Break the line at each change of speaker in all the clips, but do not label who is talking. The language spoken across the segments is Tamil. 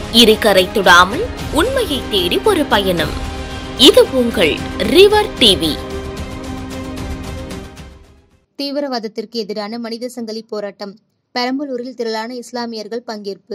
இருகரை தொடாமல் உண்மையை தேடி ஒரு பயணம் இது உங்கள் ரிவர் டிவி
தீவிரவாதத்திற்கு எதிரான மனித சங்கிலி போராட்டம் பெரம்பலூரில் திரளான இஸ்லாமியர்கள் பங்கேற்பு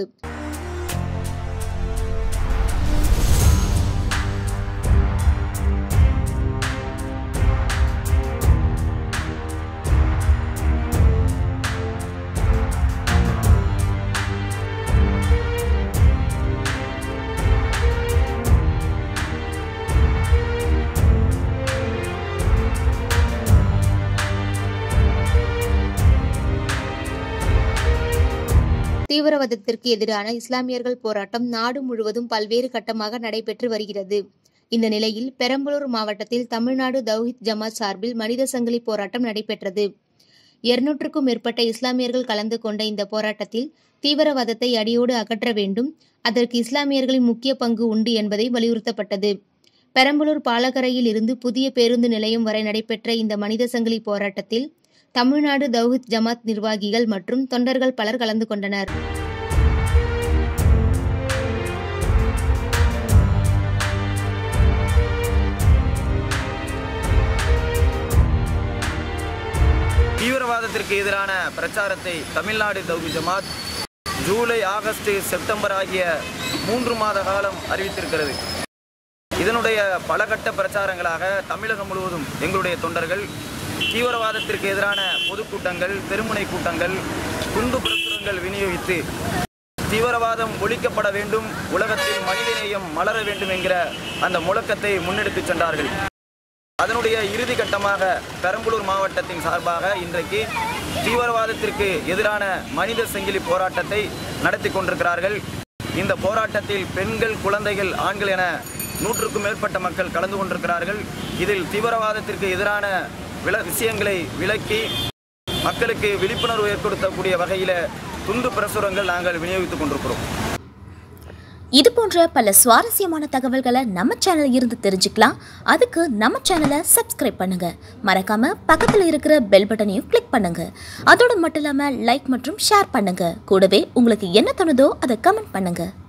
தீவிரவாதத்திற்கு எதிரான இஸ்லாமியர்கள் போராட்டம் நாடு முழுவதும் பல்வேறு கட்டமாக நடைபெற்று வருகிறது இந்த நிலையில் பெரம்பலூர் மாவட்டத்தில் தமிழ்நாடு தௌஹித் ஜமாத் சார்பில் மனித சங்கிலி போராட்டம் நடைபெற்றது இருநூற்றுக்கும் மேற்பட்ட இஸ்லாமியர்கள் கலந்து கொண்ட இந்த போராட்டத்தில் தீவிரவாதத்தை அடியோடு அகற்ற வேண்டும் அதற்கு இஸ்லாமியர்களின் முக்கிய பங்கு உண்டு என்பதை வலியுறுத்தப்பட்டது பெரம்பலூர் பாலக்கரையில் இருந்து புதிய பேருந்து நிலையம் வரை நடைபெற்ற இந்த மனித சங்கிலி போராட்டத்தில் தமிழ்நாடு தௌஹித் ஜமாத் நிர்வாகிகள் மற்றும் தொண்டர்கள் பலர் கலந்து கொண்டனர்
தீவிரவாதத்திற்கு எதிரான பிரச்சாரத்தை தமிழ்நாடு தௌஹி ஜமாத் ஜூலை ஆகஸ்ட் செப்டம்பர் ஆகிய மூன்று மாத காலம் அறிவித்திருக்கிறது இதனுடைய பல கட்ட பிரச்சாரங்களாக தமிழகம் முழுவதும் எங்களுடைய தொண்டர்கள் தீவிரவாதத்திற்கு எதிரான பொதுக்கூட்டங்கள் தெருமுனை கூட்டங்கள் குண்டு பிரசுரங்கள் விநியோகித்து தீவிரவாதம் ஒழிக்கப்பட வேண்டும் உலகத்தில் மனிதநேயம் மலர வேண்டும் என்கிற அந்த முழக்கத்தை முன்னெடுத்துச் சென்றார்கள் அதனுடைய இறுதி கட்டமாக பெரம்பலூர் மாவட்டத்தின் சார்பாக இன்றைக்கு தீவிரவாதத்திற்கு எதிரான மனித சங்கிலி போராட்டத்தை நடத்தி கொண்டிருக்கிறார்கள் இந்த போராட்டத்தில் பெண்கள் குழந்தைகள் ஆண்கள் என நூற்றுக்கும் மேற்பட்ட மக்கள் கலந்து கொண்டிருக்கிறார்கள் இதில் தீவிரவாதத்திற்கு எதிரான வில விஷயங்களை விளக்கி மக்களுக்கு விழிப்புணர்வு ஏற்படுத்தக்கூடிய வகையில் துண்டு பிரசுரங்கள் நாங்கள் விநியோகித்துக் கொண்டிருக்கிறோம்
இது போன்ற பல சுவாரஸ்யமான தகவல்களை நம்ம சேனல் இருந்து தெரிஞ்சுக்கலாம் அதுக்கு நம்ம சேனலை சப்ஸ்கிரைப் பண்ணுங்க மறக்காம பக்கத்தில் இருக்கிற பெல் பட்டனையும் கிளிக் பண்ணுங்க அதோடு மட்டும் இல்லாம லைக் மற்றும் ஷேர் பண்ணுங்க கூடவே உங்களுக்கு என்ன தோணுதோ அதை கமெண்ட் பண்ணுங்க